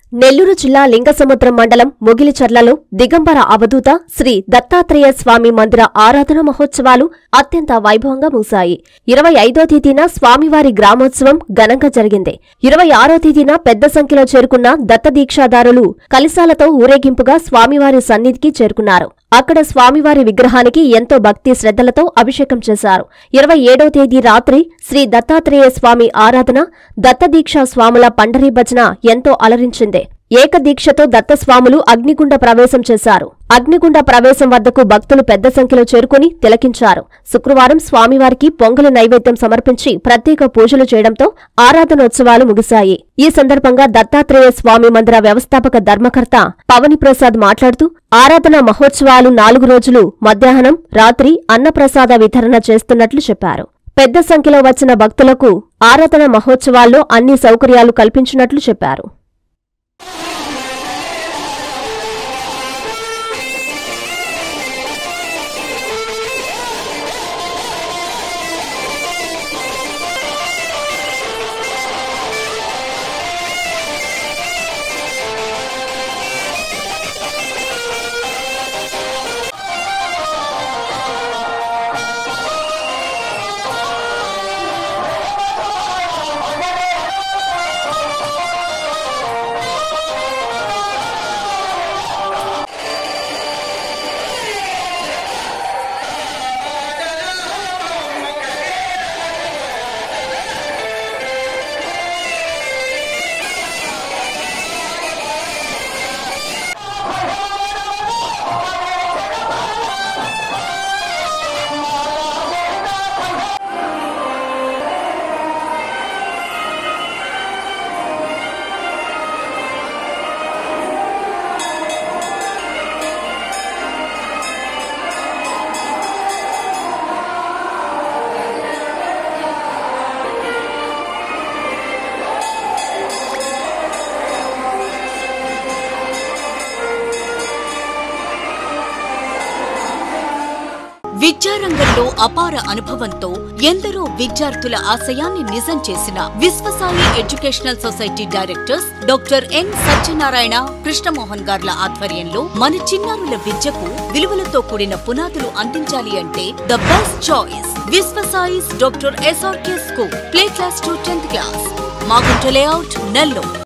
నెల్లూరు జిల్లా లింగసముద్రం మండలం ముగిలిచర్లలో దిగంబర అవధూత శ్రీ దత్తాత్రేయ స్వామి మందిర ఆరాధన మహోత్సవాలు అత్యంత వైభవంగా ముగిశాయి ఇరవై ఐదో తేదీన స్వామివారి గ్రామోత్సవం ఘనంగా జరిగింది ఇరవై ఆరో తేదీన పెద్ద సంఖ్యలో చేరుకున్న దత్తదీక్షాదారులు కలిశాలతో ఊరేగింపుగా స్వామివారి సన్నిధికి చేరుకున్నారు అక్కడ స్వామివారి విగ్రహానికి ఎంతో భక్తి శ్రద్ధలతో అభిషేకం చేశారు ఇరవై ఏడో తేదీ రాత్రి శ్రీ దత్తాత్రేయ స్వామి ఆరాధన దత్తదీక్షా స్వాముల పండరీ భజన ఎంతో అలరించింది ఏకదీక్షతో దత్తస్వాములు అగ్నిగుండ ప్రవేశం చేశారు అగ్నిగుండ ప్రవేశం వద్దకు భక్తులు పెద్ద సంఖ్యలో చేరుకుని తిలకించారు శుక్రవారం స్వామివారికి పొంగలి నైవేద్యం సమర్పించి ప్రత్యేక పూజలు చేయడంతో ఆరాధనోత్సవాలు ముగిశాయి ఈ సందర్భంగా దత్తాత్రేయ స్వామి మందిర వ్యవస్థాపక ధర్మకర్త పవని ప్రసాద్ మాట్లాడుతూ ఆరాధన మహోత్సవాలు నాలుగు రోజులు మధ్యాహ్నం రాత్రి అన్నప్రసాద వితరణ చేస్తున్నట్లు చెప్పారు పెద్ద సంఖ్యలో వచ్చిన భక్తులకు ఆరాధన మహోత్సవాల్లో అన్ని సౌకర్యాలు కల్పించినట్లు చెప్పారు విద్యారంగంలో అపార అనుభవంతో ఎందరో విద్యార్థుల ఆశయాన్ని నిజం చేసిన Vishwasai educational society directors doctor N Satyanarayana Krishnamohan గార్ల ఆధ్వర్యంలో మన చిన్నారుల విద్యకు విలువలతో కూడిన పునాదులు అందించాలి అంటే the best choice Vishwasai's doctor SRK school play class to tenth class Magunta layout Nellore